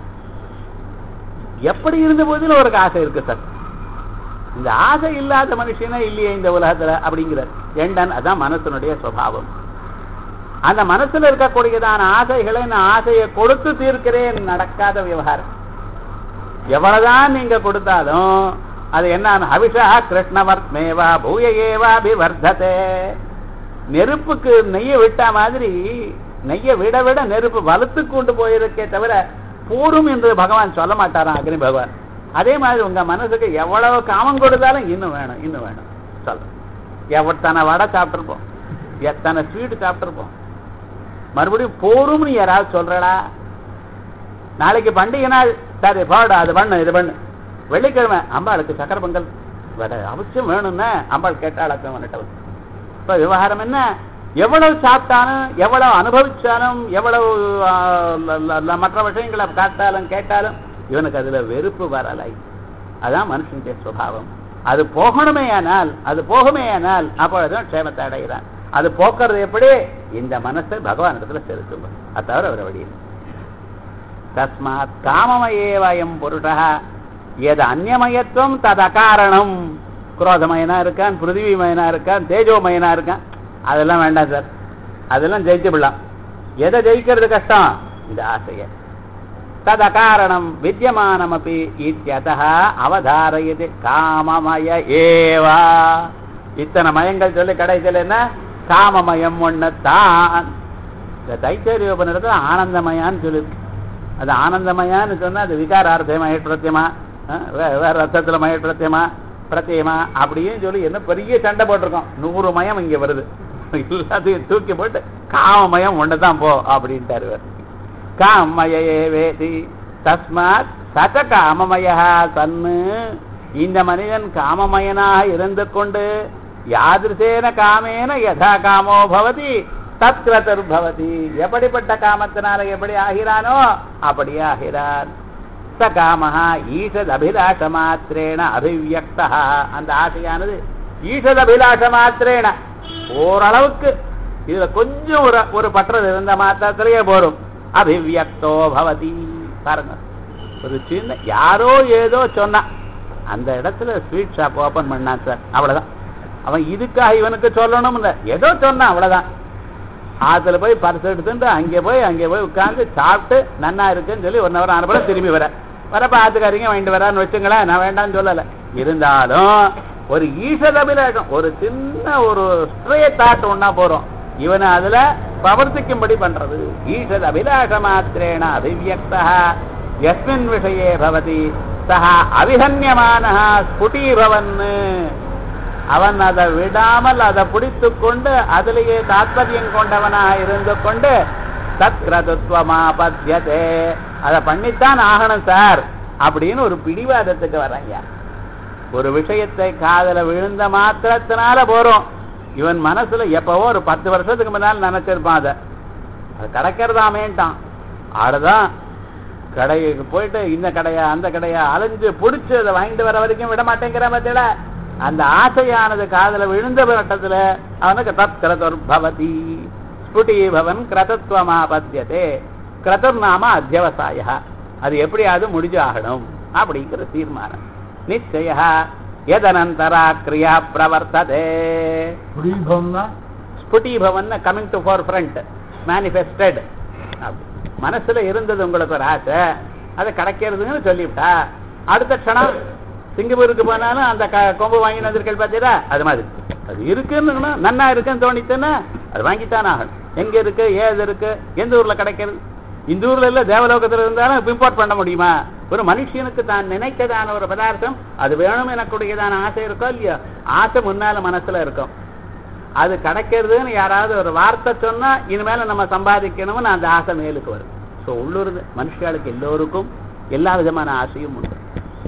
எப்படி இருந்த போதிலும் ஒரு ஆசை இருக்கு சார் இந்த ஆசை இல்லாத மனுஷனே இல்லையே இந்த உலகத்துல அப்படிங்கிறார் எண்டன் அதான் மனசனுடைய சுவாவம் அந்த மனசுல இருக்கக்கூடியதான ஆசைகளை நான் ஆசையை கொடுத்து தீர்க்கிறேன் நடக்காத விவகாரம் எவ்வளவுதான் நீங்க கொடுத்தாலும் அது என்ன ஹவிஷா கிருஷ்ணவர்மேவா பூய ஏவாபிவர்ததே நெருப்புக்கு நெய்யை விட்ட மாதிரி நெய்யை விட விட நெருப்பு வலுத்து கொண்டு போயிருக்கே தவிர போரும் என்று பகவான் சொல்ல மாட்டாராம் அக்னி பகவான் அதே மாதிரி உங்க மனசுக்கு எவ்வளவு காமம் கொடுத்தாலும் இன்னும் வேணும் இன்னும் வேணும் சொல்ல எத்தனை வடை சாப்பிட்டுருப்போம் எத்தனை ஸ்வீட் சாப்பிட்டுருப்போம் மறுபடியும் போரும்னு யாராவது சொல்றடா நாளைக்கு பண்டிகை நாள் சரி பாடு அது பண்ணு இது பண்ணு வெள்ளிக்கிழமை அம்பாளுக்கு சக்கரை பொங்கல் வடை அவசியம் வேணும்னா அம்பாள் கேட்டாளக்கம் வந்துட்டவன் இப்ப விவகாரம் என்ன எவ்வளவு சாப்பிட்டாலும் எவ்வளவு அனுபவிச்சாலும் எவ்வளவு ஆ, ல- ல- ல- மற்ற விஷயங்களை காட்டாலும் கேட்டாலும் இவனுக்கு அதுல வெறுப்பு வரலை அதான் மனுஷனுடைய சுபாவம் அது போகணுமே ஆனால் அது போகுமே ஆனால் அப்பொழுதும் க்ஷேமத்தை அடைகிறான் அது போக்குறது எப்படி இந்த மனசை பகவான் இடத்துல செலுத்துங்க அது தவிர ஒரு வழி இல்லை தஸ்மாத் காமமயேவயம் புருஷः எது அந்நியமயத்துவம் தது அகாரணம் குரோதமயனா இருக்கான் பிருத்திவிமயனா இருக்கான் தேஜோமயனா இருக்கான் அதெல்லாம் வேண்டாம் சார் அதெல்லாம் ஜெயிச்சு விடலாம் எதை ஜெயிக்கிறது கஷ்டம் இந்த ஆசையை தது அகாரணம் வித்தியமானமபி இத்தியதः அவதாரயது காமமய ஏவா இத்தனை மயங்கள் சொல்லி கடைசியில் என்ன காமமயம் ஒன்னத்தான் இந்த தைத்தரிய உபநிடத்துல ஆனந்தமயான்னு சொல்லியிருக்கு அது ஆனந்தமயான்னு சொன்னா அது விகாரார்த்தம் மகேஷ்பிரத்தியமா வேற அர்த்தத்துல மகேஷ்பிரத்தியமா பிரத்தியமா அப்படின்னு சொல்லி என்ன பெரிய சண்டை போட்டிருக்கோம் நூறு மயம் இங்க வருது எல்லாத்தையும் தூக்கி போட்டு காமமயம் ஒன்று தான் போ அப்படின்ட்டாரு இவர். காமமயே வேதி தஸ்மாத் சக காமமய சன்னு இந்த மனிதன் காமமயனாக இருந்து கொண்டு யாதிருசேன காமேன யதா காமோ பவதி தத்ரதர் பவதி எப்படிப்பட்ட காமத்தினால எப்படி ஆகிறானோ அப்படியே ஆகிறான் ச காமஹா ஈஷத் அபிலாஷ மாத்திரேன அபிவியக்தா அந்த ஆசையானது ஈஷத் அபிலாஷ மாத்திரேன ஓரளவுக்கு இதுல கொஞ்சம் ஒரு ஒரு பற்றது இருந்த மாத்திரத்திலேயே போரும் அபிவியக்தோ பவதி பாருங்க ஒரு சின்ன யாரோ ஏதோ சொன்னான் அந்த இடத்துல ஸ்வீட் ஷாப் ஓபன் பண்ணான் சார் அவ்வளவுதான் அவன் இதுக்காக இவனுக்கு சொல்லணும் இல்ல ஏதோ சொன்னான் அவ்வளவுதான் ஆத்துல போய் பரிசு எடுத்துட்டு அங்கே போய் அங்கே போய் உட்கார்ந்து சாப்பிட்டு நன்னா இருக்குன்னு சொல்லி ஒன் ஹவர் ஆனப்பட திரும்பி வர வரப்ப ஆத்துக்காரிங்க வாங்கிட்டு வரான்னு வச்சுங்களேன் நான் வேண்டாம்னு சொல்லல இருந்தாலும் ஒரு ஈசதபிலாஷம் ஒரு சின்ன ஒரு ஸ்ட்ரே தாட் ஒன்னா போறோம் இவனை அதுல பிரவர்த்திக்கும்படி பண்றது ஈஷத் அபிலாஷ மாத்திரேன அபிவியக்தா எஸ்மின் விஷயே பவதி சஹ அவிஹன்யமான ஸ்புடீபவன் அவன் அதை விடாமல் அதை பிடித்து கொண்டு அதிலேயே தாத்பரியம் கொண்டவனாக இருந்து கொண்டு தத்ரதுவமா பத்தியதே அதை பண்ணித்தான் ஆகணும் சார் அப்படின்னு ஒரு பிடிவாதத்துக்கு வர்றாங்க ஒரு விஷயத்தை காதல விழுந்த மாத்திரத்தினால போறோம் இவன் மனசுல எப்பவோ ஒரு பத்து வருஷத்துக்கு முன்னால் நினைச்சிருப்பான் அதை அது கிடைக்கிறதாமேன்ட்டான் ஆடுதான் கடைக்கு போயிட்டு இந்த கடையா அந்த கடையா அலைஞ்சு பிடிச்சு அதை வாங்கிட்டு வர வரைக்கும் விட மாட்டேங்கிற பத்தியில அந்த ஆசையானது காதல விழுந்த வட்டத்துல அவனுக்கு தத் கிரதுர்பவதி ஸ்புடீபவன் கிரதத்துவமாபத்தியதே கிரதுர் நாம அத்தியவசாய அது எப்படியாவது முடிஞ்சு ஆகணும் அப்படிங்கிற தீர்மானம் நிச்சய எதனந்தரா கிரியா பிரவர்த்ததே புரியும்னா ஸ்புடீபவன் coming to forefront manifested மனசுல இருந்தது உங்களுக்கு ஒரு ஆசை அதை கிடைக்கிறதுன்னு சொல்லிவிட்டா அடுத்த க்ஷணம் சிங்கப்பூருக்கு போனாலும் அந்த க- கொம்பு வாங்கிட்டு வந்திருக்கேன் பார்த்தீங்களா அது மாதிரி அது இருக்குன்னு நன்னா இருக்குன்னு தோணித்துன்னா அது வாங்கித்தான் ஆகணும் எங்க இருக்கு ஏது இருக்கு எந்த ஊர்ல கிடைக்கிறது இந்த ஊர்ல இல்ல தேவலோகத்துல இருந்தாலும் இம்போர்ட் பண்ண முடியுமா ஒரு மனுஷனுக்கு தான் நினைக்கதான ஒரு பதார்த்தம் அது வேணும் எனக்குடையதான ஆசை இருக்கோ இல்லையோ ஆசை முன்னால மனசுல இருக்கும் அது கிடைக்கிறதுன்னு யாராவது ஒரு வார்த்தை சொன்னா இனிமேல நம்ம சம்பாதிக்கணும்னு அந்த ஆசை மேலுக்கு வரும் ஸோ உள்ளூர் மனுஷர்களுக்கு எல்லோருக்கும் எல்லா விதமான ஆசையும் உண்டு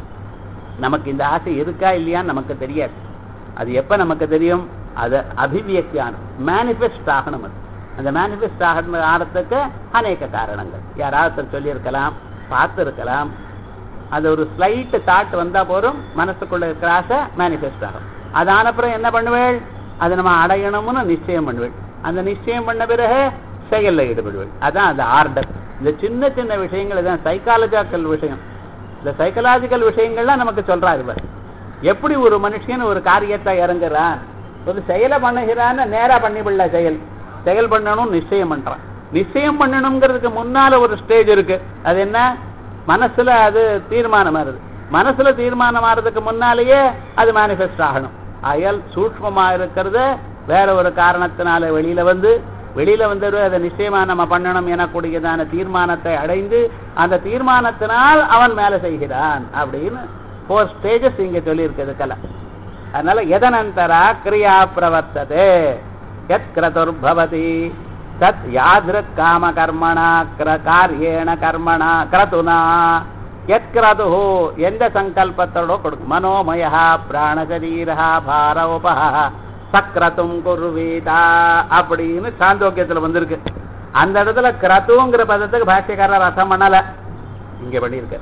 நமக்கு இந்த ஆசை இருக்கா இல்லையான்னு நமக்கு தெரியாது அது எப்ப நமக்கு தெரியும் அது அபிவியக்தியானம் மேனிஃபெஸ்ட் ஆகணும் அது அந்த மேனிஃபெஸ்ட் ஆகணும் ஆகிறதுக்கு அநேக காரணங்கள் யாராவது ஒருத்தர் சொல்லியிருக்கலாம் பார்த்துருக்கலாம் அது ஒரு ஸ்லைட் தாட் வந்தா போதும் மனசுக்குள்ள இருக்கிற ஆசை மேனிஃபெஸ்ட் ஆகும் அது ஆனப்புறம் என்ன பண்ணுவேள் அதை நம்ம அடையணும்னு நிச்சயம் பண்ணுவேள் அந்த நிச்சயம் பண்ண பிறகு செயல்ல ஈடுபடுவேள் அதான் அந்த ஆர்டர் இந்த சின்ன சின்ன விஷயங்கள் இதான் சைக்காலஜிக்கல் விஷயம் இந்த சைக்கலாஜிக்கல் விஷயங்கள்லாம் நமக்கு சொல்றாரு இவர் எப்படி ஒரு மனுஷன் ஒரு காரியத்தை இறங்குறான் ஒரு செயலை பண்ணுகிறான்னு நேரா பண்ணிவிடல செயல் செயல் பண்ணணும் நிச்சயம் பண்றான் நிச்சயம் பண்ணணுங்கிறதுக்கு முன்னால ஒரு ஸ்டேஜ் இருக்கு அது என்ன மனசுல அது தீர்மானம் வருது மனசுல தீர்மானம் ஆறதுக்கு முன்னாலேயே அது மேனிஃபெஸ்ட் ஆகணும் அயல் சூக்மமா இருக்கிறது வேற ஒரு காரணத்தினால வெளியில வந்து வெளியில வந்து அதை நிச்சயமா நம்ம பண்ணணும் எனக்கூடியதான தீர்மானத்தை அடைந்து அந்த தீர்மானத்தினால் அவன் மேல செய்கிறான் அப்படின்னு ஃபோர் ஸ்டேஜஸ் இங்க சொல்லியிருக்குது கலை அதனால எதனந்தரா கிரியா பிரவர்த்ததே எத் கிரதுர்பவதி தத் யாதிருக் காம கர்மணா கிர காரியேண கர்மணா கிரதுனா எத் கிரது எந்த சங்கல்பத்தோட கொடுக்கும் மனோமய பிராணசரீரா பாரவபா சக்ரதும் குருவீதா அப்படின்னு சாந்தோக்கியத்துல வந்திருக்கு அந்த இடத்துல கிரதுங்கிற பதத்துக்கு பாஷ்யக்காரர் ரசம் பண்ணல இங்க பண்ணியிருக்க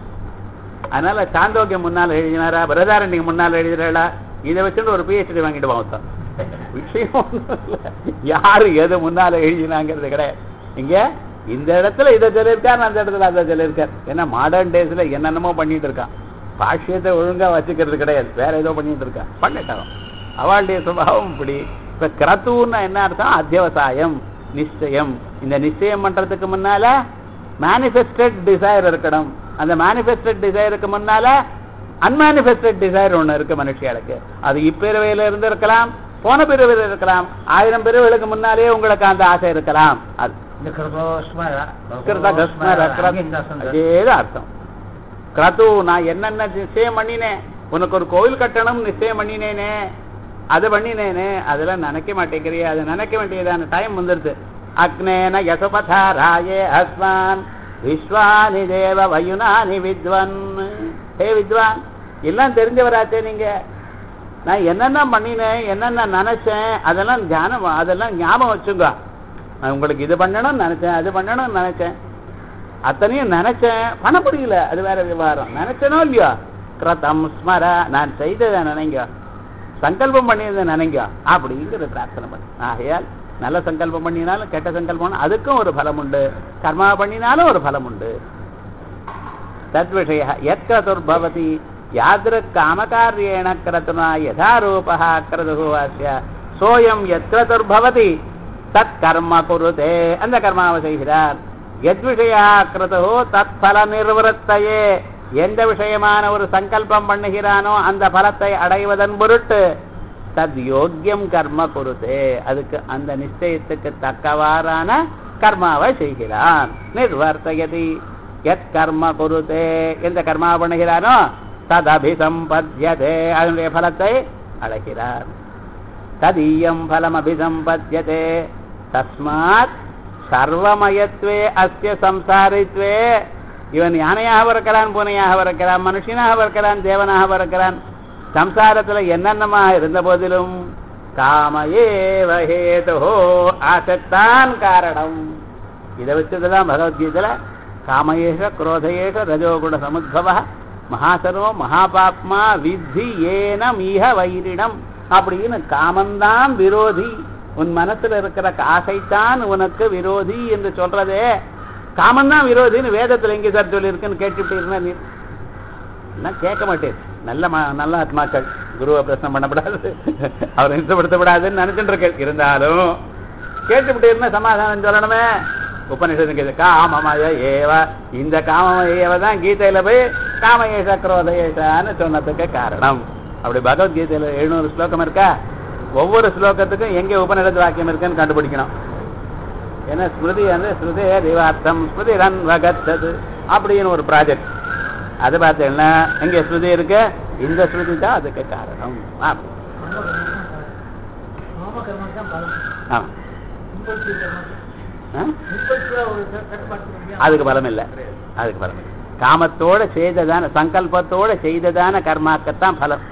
அதனால சாந்தோக்கியம் முன்னால் எழுதினாரா பிரதாரண்யம் முன்னால் எழுதுறாளா இதை வச்சுட்டு ஒரு பிஹெச்டி வாங்கிட்டு போவோம் விஷயம் ஒண்ணும் இல்ல. யாரு எது முன்னால எழுதினாங்கிறது கிடையாது இங்க இந்த இடத்துல இதை சொல்லியிருக்கார் அந்த இடத்துல அதை சொல்லியிருக்கார் ஏன்னா மாடர்ன் டேஸ்ல என்னென்னமோ பண்ணிட்டு இருக்கான் பாஷ்யத்தை ஒழுங்கா வச்சுக்கிறது கிடையாது வேற ஏதோ பண்ணிட்டு இருக்கான் பண்ணிட்டான் அவளுடைய சுபாவம் இப்படி இப்ப கிரத்துன்னா என்ன அர்த்தம் அத்தியவசாயம் நிச்சயம் இந்த நிச்சயம் பண்றதுக்கு முன்னால மேனிஃபெஸ்டட் டிசைர் இருக்கணும் அந்த மேனிஃபெஸ்டட் டிசைருக்கு முன்னால அன்மேனிஃபெஸ்டட் டிசைர் ஒண்ணு இருக்கு மனுஷியாளுக்கு அது இப்பிறவையில இருந்து இருக்கலாம் போன பிறவில இருக்கலாம் ஆயிரம் பிறவிகளுக்கு முன்னாலே உங்களுக்கு அந்த ஆசை இருக்கலாம் அது இந்த கிருதோ ஸ்மர கிருத கஸ்மர கிரத் அதேதான் அர்த்தம் கிரது நான் என்னென்ன நிச்சயம் பண்ணினேன் உனக்கு ஒரு கோவில் கட்டணும் நிச்சயம் பண்ணினேனே அது பண்ணினேனே அதெல்லாம் நினைக்க மாட்டேங்கிறியே அது நினைக்க வேண்டியதான டைம் வந்துருது அக்னேன யசபதா ராயே அஸ்மான் விஸ்வானி தேவ வயுனானி வித்வன் ஹே வித்வான் எல்லாம் தெரிஞ்சவராச்சே நீங்க நான் என்னென்ன பண்ணினேன் என்னென்ன நினைச்சேன் அதெல்லாம் தியானம் அதெல்லாம் ஞாபகம் வச்சுங்க நான் உங்களுக்கு இது பண்ணணும்னு நினைச்சேன் அது பண்ணணும்னு நினைச்சேன் அத்தனையும் நினைச்சேன் பண்ண முடியல அது வேற விவகாரம் நினைச்சனோ இல்லையோ கிரதம் ஸ்மர நான் செய்ததை நினைங்க சங்கல்பம் பண்ணியதை நினைங்க அப்படிங்கிற பிரார்த்தனை பண்ணு ஆகையால் நல்ல சங்கல்பம் பண்ணினாலும் கெட்ட சங்கல்பம் பண்ணா அதுக்கும் ஒரு பலம் உண்டு கர்மா பண்ணினாலும் ஒரு பலம் உண்டு தத்விஷய யத்கிரதுர்பவதி யாதிருக் காமகாரியேண கிரதுனா யதாரூபः கிரதுः அஸ்ய சோயம் யத்கிரதுர்பவதி தத் கர்ம குருதே அந்த கர்மாவை செய்கிறார் எத்விஷயா கிருதோ தத் பல நிர்வத்தையே எந்த விஷயமான ஒரு சங்கல்பம் பண்ணுகிறானோ அந்த பலத்தை அடைவதன் பொருட்டு தத் யோக்கியம் கர்ம குருதே அதுக்கு அந்த நிச்சயத்துக்கு தக்கவாறான கர்மாவை செய்கிறான் நிர்வர்த்தயதி எத் கர்ம குருதே எந்த கர்மா பண்ணுகிறானோ தத் அபிசம்பத்தியதே அதனுடைய பலத்தை அடைகிறார் ததீயம் பலம் அபிசம்பத்தியதே தஸ்மாத் சர்வமயத்வே அஸ்ய சம்சாரித்வே இவன் யானையாக இருக்கிறான் பூனையாக இருக்கிறான் மனுஷனாக இருக்கிறான் தேவனாக இருக்கிறான் சம்சாரத்துல என்னென்னமா இருந்த போதிலும் காமயேவ ஹேதுஹோ ஆசத்தான் காரணம் இதை வச்சுதான் பகவத்கீதையில காமயேஷ குரோதயேஷ ரஜோகுண சமுத்பவ மகாசனோ மகாபாப்மா வித்தி ஏனம் இஹ வைரிடம் அப்படின்னு காமந்தான் விரோதி உன் மனசுல இருக்கிற ஆசைத்தான் உனக்கு விரோதி என்று சொல்றதே காமந்தான் விரோதின்னு வேதத்துல எங்க சார் சொல்லியிருக்குன்னு கேட்டுட்டு இருந்தா நீ எல்லாம் கேட்க மாட்டேன் நல்ல ம- நல்ல ஆத்மாக்கள் குருவை பிரச்சனை பண்ணப்படாது அவரை இஷ்டப்படுத்தப்படாதுன்னு நினைச்சுட்டு இருக்கேன் இருந்தாலும் கேட்டுவிட்டு இருந்தா சமாதானம் சொல்லணுமே உபநிஷத்து கேது காமமய ஏவ இந்த காமமய ஏவ தான் கீதையில போய் காமயேஷ குரோதயேஷான்னு சொன்னதுக்கு காரணம் அப்படி பகவத்கீதையில எழுநூறு ஸ்லோகம் இருக்கா ஒவ்வொரு ஸ்லோகத்துக்கும் எங்கே உபநிடத்து வாக்கியம் இருக்குன்னு கண்டுபிடிக்கணும் ஏன்னா ஸ்மிருதி வந்து ஸ்ருதே திவார்த்தம் ஸ்மிருதி ரன் வகத்தது அப்படின்னு ஒரு ப்ராஜெக்ட் அது பார்த்தீங்கன்னா எங்க ஸ்ருதி இருக்கு இந்த ஸ்ருதி தான் அதுக்கு காரணம் ஆமா. ஆமா. ஆ? அதுக்கு பலம் இல்லை அதுக்கு பலம் இல்லை காமத்தோட செய்ததான சங்கல்பத்தோட செய்ததான கர்மாக்கத்தான் பலம்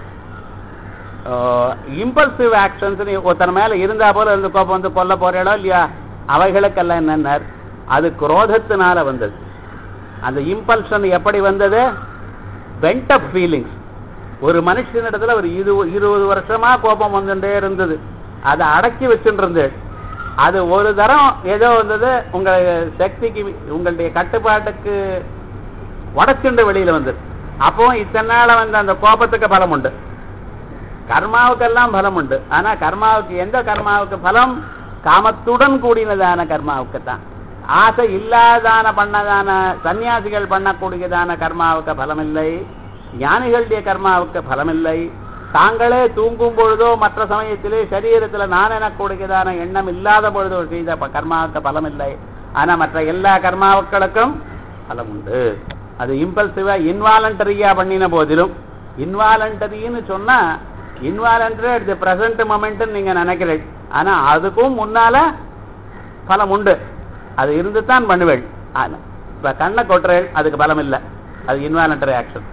இம்பல்சிவ் ஆக்ஷன்ஸ் ஒருத்தர் மேல இருந்தா போல இருந்து கோபம் வந்து கொல்ல போறேடோ இல்லையா அவைகளுக்கெல்லாம் என்னன்னார் அது குரோதத்தினால வந்தது அந்த இம்பல்ஷன் எப்படி வந்தது பென்ட் அப் ஃபீலிங்ஸ் ஒரு மனுஷனிடத்துல ஒரு இரு இருபது வருஷமா கோபம் வந்துட்டே இருந்தது அதை அடக்கி வச்சுட்டு இருந்தது அது ஒரு தரம் ஏதோ வந்தது உங்கள் சக்திக்கு உங்களுடைய கட்டுப்பாட்டுக்கு உடச்சுண்டு வெளியில வந்தது அப்போ இத்தனை நாள வந்த அந்த கோபத்துக்கு பலம் உண்டு கர்மாவுக்கெல்லாம் பலம் உண்டு ஆனா கர்மாவுக்கு எந்த கர்மாவுக்கு பலம் காமத்துடன் கூடினதான கர்மாவுக்கு தான் ஆசை இல்லாதான பண்ணதான சன்னியாசிகள் பண்ணக்கூடியதான கர்மாவுக்கு பலம் இல்லை ஞானிகளுடைய கர்மாவுக்கு பலமில்லை தாங்களே தூங்கும் பொழுதோ மற்ற சமயத்திலே சரீரத்துல நான் எனக்கூடியதான எண்ணம் இல்லாத பொழுதோ செய்த ப- கர்மாவுக்கு பலமில்லை ஆனா மற்ற எல்லா கர்மாவுக்களுக்கும் பலம் உண்டு அது இம்பல்சிவா இன்வாலண்டரியா பண்ணின போதிலும் இன்வாலண்டரின்னு சொன்னா involuntary at the present moment நீங்க நினைக்கிறீங்க ஆனா அதுக்கும் முன்னால பலம் உண்டு அது இருந்து தான் பண்ணுவேள் ஆனா, இப்ப கண்ணை கொட்டுறேள் அதுக்கு பலம் இல்லை அது இன்வாலண்டரி ஆக்ஷன்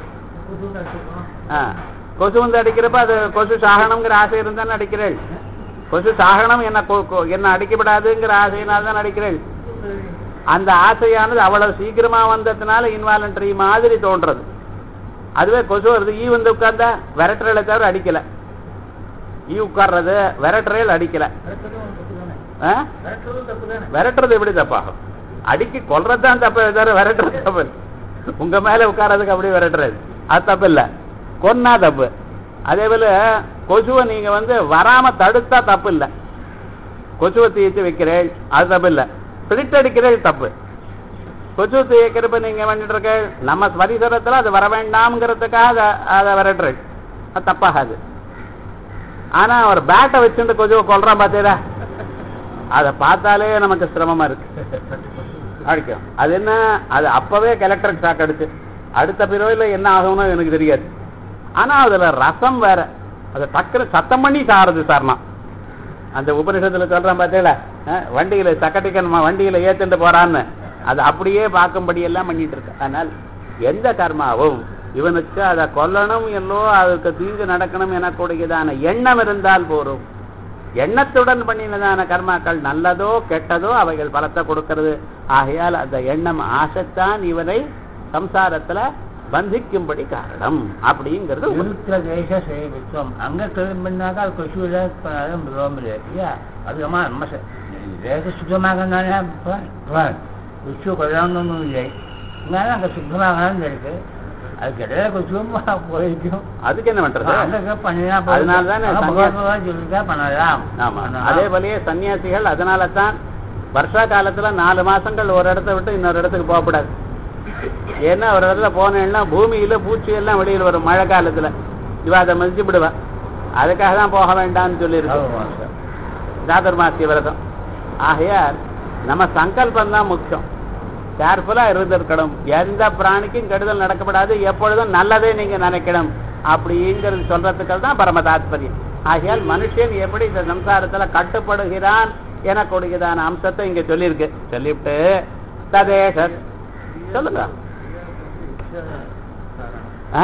கொசு வந்து அடிக்கிறப்ப அது கொசு சாகனம்ங்கிற ஆசை இருந்தானே அடிக்கிறேள் கொசு சாகனம் என்ன கொ- கொ- என்ன அடிக்கப்படாதுங்கிற ஆசையினால் தான் அடிக்கிறேள் அந்த ஆசையானது அவ்வளவு சீக்கிரமா வந்ததுனால இன்வாலண்டரி மாதிரி தோன்றது அதுவே கொசு வருது ஈ வந்து உட்கார்ந்தா விரட்டுறலை தவிர அடிக்கல ஈ உட்கார்றது விரட்டுறையில் அடிக்கல ஆ? விரட்டுறது எப்படி தப்பாகும் அடிக்கி கொல்றது தான் தப்பு தவிர விரட்டுறது தப்பு இல்ல. உங்க மேல உட்கார்றதுக்கு அப்படியே விரட்டுறது அது தப்பு இல்ல கொன்னா தப்பு அதே போல கொசுவை நீங்க வந்து வராம தடுத்தா தப்பு இல்ல கொசுவை தீச்சு வைக்கிறேன் அது தப்பு இல்ல பிடித்தடிக்கிறேன் தப்பு கொசு தீக்கிறப்ப நீங்க பண்ணிட்டு இருக்க நம்ம பரிசரத்துல அது வர வேண்டாம்ங்கிறதுக்காக அதை அதை விரட்டுறேன் அது தப்பாகாது ஆனா ஒரு பேட்டை வச்சுட்டு கொசுவை கொல்றான் பார்த்தீரா அதை பார்த்தாலே நமக்கு சிரமமா இருக்கு அடிக்கும் அது என்ன அது அப்பவே கலெக்டருக்கு ஷாக் அடிச்சு அடுத்த பிறவில என்ன ஆகும்னு எனக்கு தெரியாது ஆனா அதுல ரசம் வேற அது டக்குனு சத்தம் பண்ணி சாருது சார்னா அந்த உபனிஷத்துல சொல்றான் பார்த்தீங்களா அஹ், வண்டியில சக்கட்டிக்கன் வண்டியில ஏத்துட்டு போறான்னு அது அப்படியே பார்க்கும்படி எல்லாம் பண்ணிட்டு இருக்கு ஆனால் எந்த கர்மாவும் இவனுக்கு அதை கொல்லணும் என்னோ அதுக்கு தீங்கு நடக்கணும் எனக்கூடியதான எண்ணம் இருந்தால் போரும் எண்ணத்துடன் பண்ணினதான கர்மாக்கள் நல்லதோ கெட்டதோ அவைகள் பலத்தை கொடுக்கிறது ஆகையால் அந்த எண்ணம் ஆசைத்தான் இவனை சம்சாரத்துல பந்திக்கும்படி காரணம் அப்படிங்கிறது உண்மை. விருத்த தேச சேவித்துவம் அங்க கிளம்பினாக்கா அது கொசுவில மிகவும் இல்லை இல்லையா அதுக்கமா நம்ம ச- தேச சுத்தமாக கொசு கொள்ளணும்னு இல்லை இருந்தாலும் அங்க சுத்தமாக இருக்கு அதுக்கு இடையில கொசுவும் போயிருக்கும் அதுக்கு என்ன பண்றது அங்க பண்ணினா அதனாலதானே சன்னியாசி- சொல்லிட்டா பண்ணலாம் ஆமா அதே போலயே சன்னியாசிகள் அதனால தான் வருஷா காலத்துல நாலு மாசங்கள் ஒரு இடத்த விட்டு இன்னொரு இடத்துக்கு போகக்கூடாது ஏன்னா ஒரு இடத்துல போனேன்னா பூமியில பூச்சி எல்லாம் வெளியில் வரும் மழை காலத்துல இவ அதை மதிச்சு விடுவா அதுக்காக தான் போக வேண்டாம்னு சொல்லியிருக்கு சாதுர்மாசிய விரதம் ஆகையால் நம்ம சங்கல்பம் தான் முக்கியம் கேர்ஃபுல்லா இருந்திருக்கணும் எந்த பிராணிக்கும் கெடுதல் நடக்கப்படாது எப்பொழுதும் நல்லதே நீங்க நினைக்கணும் அப்படிங்கிறது சொல்றதுக்கு தான் பரம தாத்பரியம் ஆகையால் மனுஷன் எப்படி இந்த சம்சாரத்துல கட்டுப்படுகிறான் எனக்கூடியதான அம்சத்தை இங்க சொல்லியிருக்கு சொல்லிவிட்டு ததேச சொல்லுங்க ஆ?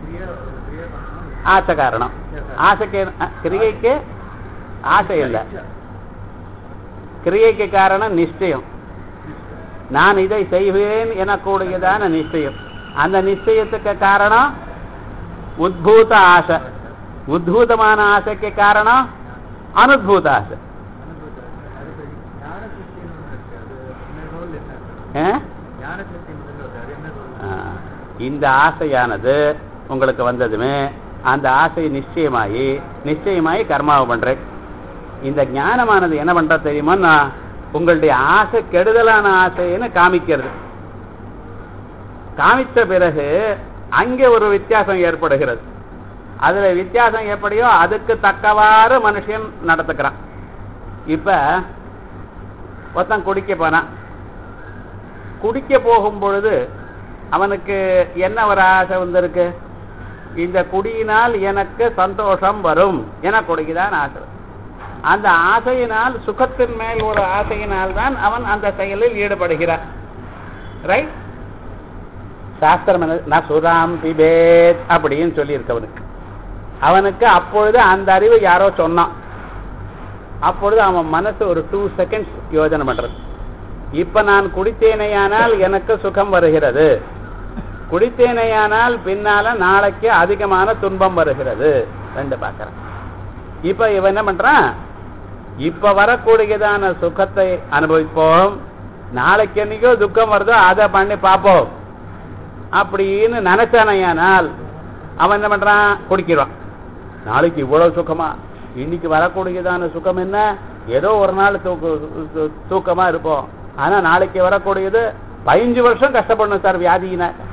ஆசை காரணம் ஆசைக்கு அ, கிரியைக்கு ஆசை இல்லை கிரியைக்கு காரணம் நிச்சயம் நான் இதை செய்வேன் எனக்கூடியதான நிச்சயம் அந்த நிச்சயத்துக்கு காரணம் உத்பூத ஆசை உத்பூதமான ஆசைக்கு காரணம் அனுத்பூத ஆசை ஆ? ஆ, இந்த ஆசையானது உங்களுக்கு வந்ததுமே அந்த ஆசை நிச்சயமாயி நிச்சயமாயி கர்மாவை பண்றேன் இந்த ஞானமானது என்ன பண்ற தெரியுமா உங்களுடைய ஆசை கெடுதலான ஆசைன்னு காமிக்கிறது காமிச்ச பிறகு அங்கே ஒரு வித்தியாசம் ஏற்படுகிறது அதுல வித்தியாசம் எப்படியோ அதுக்கு தக்கவாறு மனுஷன் நடத்துக்கிறான் இப்ப ஒருத்தன் குடிக்க போனான் குடிக்க போகும் பொழுது அவனுக்கு என்ன ஒரு ஆசை வந்திருக்கு இந்த குடியினால் எனக்கு சந்தோஷம் வரும் என குடிக்குதான் ஆசை அந்த ஆசையினால் சுகத்தின் மேல் ஒரு ஆசையினால் தான் அவன் அந்த செயலில் ஈடுபடுகிறான் ரைட் சாஸ்திரம் என்ன நான் சுதாம் பிபேத் அப்படின்னு சொல்லியிருக்கு அவனுக்கு அவனுக்கு அப்பொழுது அந்த அறிவு யாரோ சொன்னான் அப்பொழுது அவன் மனசு ஒரு டூ செகண்ட்ஸ் யோஜனை பண்றது இப்ப நான் குடித்தேனையானால் எனக்கு சுகம் வருகிறது குடித்தேனையானால் பின்னால நாளைக்கு அதிகமான துன்பம் வருகிறது ரெண்டு பார்க்கறேன் இப்ப இவன் என்ன பண்றான் இப்ப வரக்கூடியதான சுகத்தை அனுபவிப்போம் நாளைக்கு என்னைக்கோ துக்கம் வருதோ அதை பண்ணி பார்ப்போம் அப்படின்னு நினைச்சானையானால் அவன் என்ன பண்றான் குடிக்கிறான் நாளைக்கு இவ்வளவு சுகமா இன்னைக்கு வரக்கூடியதான சுகம் என்ன ஏதோ ஒரு நாள் தூக்கு தூ- தூக்கமா இருப்போம் ஆனா நாளைக்கு வரக்கூடியது பதினஞ்சு வருஷம் கஷ்டப்படணும் சார் வியாதியின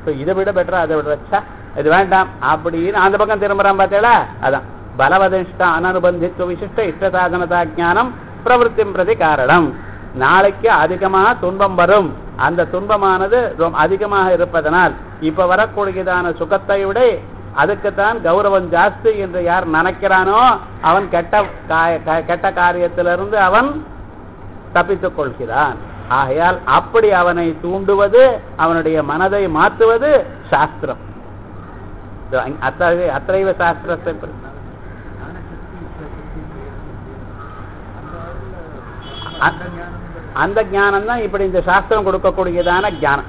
ஸோ இதை விட பெட்டரா அதை விட வச்சா இது வேண்டாம் அப்படின்னு அந்த பக்கம் திரும்புறான் பார்த்தேடா அதான் பலவதிஷ்ட அனனுபந்தித்துவ விசிஷ்ட இஷ்ட சாதனதா ஞானம் பிரவருத்திம் பிரதி காரணம் நாளைக்கு அதிகமாக துன்பம் வரும் அந்த துன்பமானது ரொம்ப அதிகமாக இருப்பதனால் இப்ப வரக்கூடியதான சுகத்தை விட அதுக்குத்தான் கௌரவம் ஜாஸ்தி என்று யார் நினைக்கிறானோ அவன் கெட்ட கா- க- கெட்ட காரியத்திலிருந்து அவன் தப்பித்துக் கொள்கிறான் ஆகையால் அப்படி அவனை தூண்டுவது அவனுடைய மனதை மாற்றுவது சாஸ்திரம் இது அங்- அத்தகைய அத்தைவ சாஸ்திரத்தை பற்றி- அ- அந்த ஞானம் தான் இப்படி இந்த சாஸ்திரம் கொடுக்கக்கூடியதான ஞானம்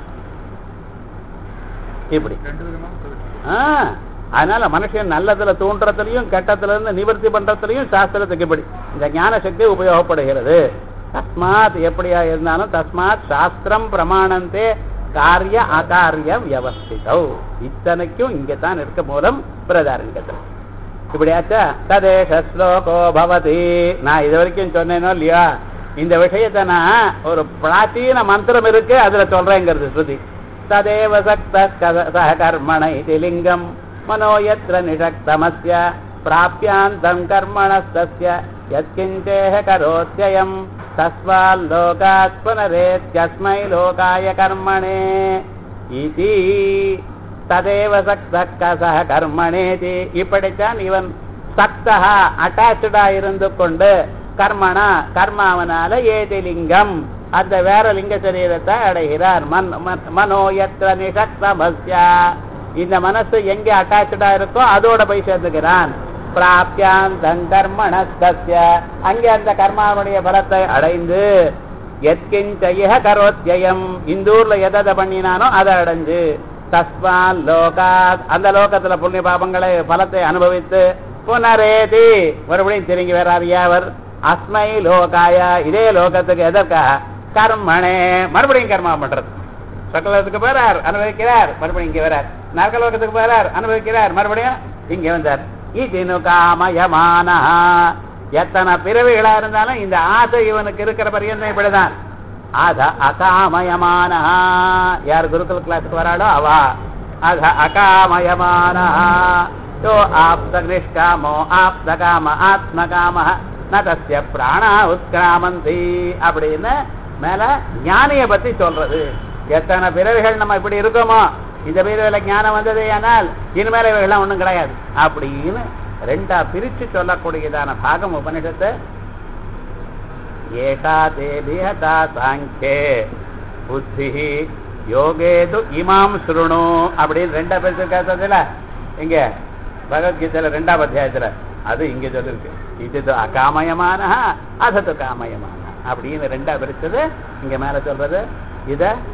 இப்படி ஆ, அதனால மனுஷன் நல்லதுல தூண்டுறதுலயும் கெட்டத்துல இருந்து நிவர்த்தி பண்றதுலயும் சாஸ்திரத்துக்கு இப்படி இந்த ஞான சக்தி உபயோகப்படுகிறது தஸ்மாத் எப்படியா இருந்தாலும் தஸ்மாத் சாஸ்திரம் பிரமாணந்தே காரிய அகாரிய வியவஸ்திதோ இத்தனைக்கும் இங்க தான் இருக்க மூலம் பிரதாரங்கத்தில் இப்படியாச்சா ததேஷ ஸ்லோகோ பவதி நான் இது வரைக்கும் சொன்னேனோ இல்லையா இந்த விஷயத்தை நான் ஒரு பிராச்சீன மந்திரம் இருக்கு அதுல சொல்றேங்கிறது ஸ்ருதி ததேவ சக்த கத- சக கர்மண இது லிங்கம் மனோ யத்ர நிஷக்தமஸ்ய பிராப்யாந்தம் கர்மணஸ்தஸ்ய யத்கிஞ்சேஹ கரோத்யயம் தஸ்மால்லோகாத் புனரேத்யஸ்மை லோகாய கர்மணே இதி ததேவ சக்தः கர்மணேதி இப்படித்தான் இவன் சக்தா அட்டாச்சடா இருந்து கொண்டு கர்மனா கர்மாவனால ஏதி லிங்கம் அந்த வேற லிங்க சரீரத்தை அடைகிறார் மன் மன்- மனோயத்ர நிஷக்தமஸ்யா இந்த மனசு எங்க அட்டாச்சடா இருக்கோ அதோட போய் சேர்ந்துக்கிறான் பிராப்தியாந்தம் கர்மணஸ்தஸ்ய அங்கே அந்த கர்மாவனுடைய பலத்தை அடைந்து எத்கிஞ்சய கரோத்யயம் இந்த ஊர்ல எதை பண்ணினானோ அதை அடைஞ்சு தஸ்மால் லோகாத் அந்த லோகத்துல புண்ணிய பாபங்களை பலத்தை அனுபவித்து புனரேதி மறுபடியும் திரும்பி வரார் யாவர் அஸ்மை லோகாய இதே லோகத்துக்கு எதற்காக கர்மனே மறுபடியும் கர்மா பண்றது சக்கலத்துக்கு போறார் அனுபவிக்கிறார் மறுபடியும் இங்க வரார் நரகலோகத்துக்கு போறார் அனுபவிக்கிறார் மறுபடியும் இங்க வந்தார் இது காமயமான எத்தனை பிறவிகளா இருந்தாலும் இந்த ஆசை இவனுக்கு இருக்கிற பரியந்தம் இப்படிதான் அத அகாமயமான யார் குருகுல கிளாஸுக்கு வராளோ அவா அத அகாமயமான யோ ஆப்த நிஷ்காமோ ஆப்த காம ஆத்ம காம நதஸ்ய பிராணா உத்கிராமந்தி அப்படின்னு மேல ஞானிய பத்தி சொல்றது எத்தனை பிறவிகள் நம்ம இப்படி இருக்கோமோ இந்த பிறவில ஞானம் வந்தது ஆனால் இனிமேல இவைகள்லாம் ஒண்ணும் கிடையாது அப்படின்னு ரெண்டா பிரிச்சு சொல்லக்கூடியதான பாகம் உபனிஷத்து ஏகா தேபியதா சாங்கே புத்தி யோகேது இமாம் சுருணு அப்படின்னு ரெண்டா பேசிருக்காத்துல இங்க பகவத்கீதையில ரெண்டாம் அத்தியாயத்துல அது இங்க சொல்லிருக்கு இது அகாமயமான அதது காமயமான அப்படின்னு ரெண்டா பிரிச்சது இங்க மேல சொல்றது இத